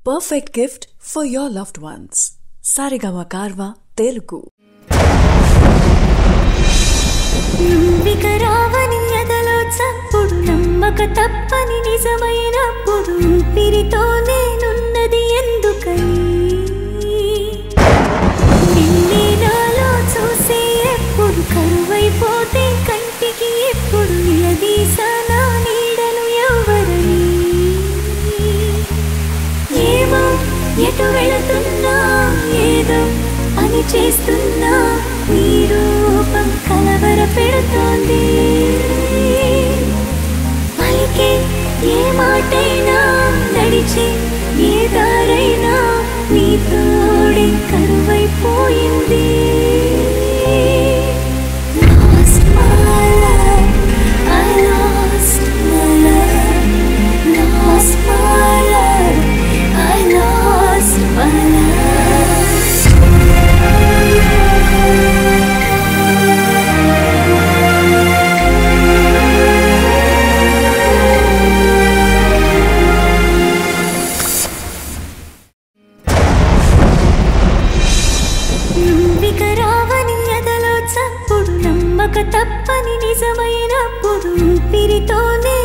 perfect gift for your loved ones. Sarigama Karva Telugu. వికరావని ఎదలో చప్పుడు నమ్మక తప్పని నిజమైనప్పుడు ఊపిరితో నేనున్నది ఎందుకని నిన్నే నాలో చూసే ఎప్పుడు కరువైపోతే కంటికి ఎప్పుడు నిలదీసానా నీడను ఎవరని ఏమో ఎటు వెళుతున్నా ఏదో అని చేస్తున్నా నీ రూపం కలవర పెడుతోంది పలికే ఏ మాటైనా నడిచే ఏ దారైనా నీ తోడే కరువైపోయింది Lost my love, I lost my love. Lost my love, I lost my love. వికరావని ఎదలో చప్పుడు నమ్మక తప్పని నిజమైనప్పుడు ఊపిరితోనే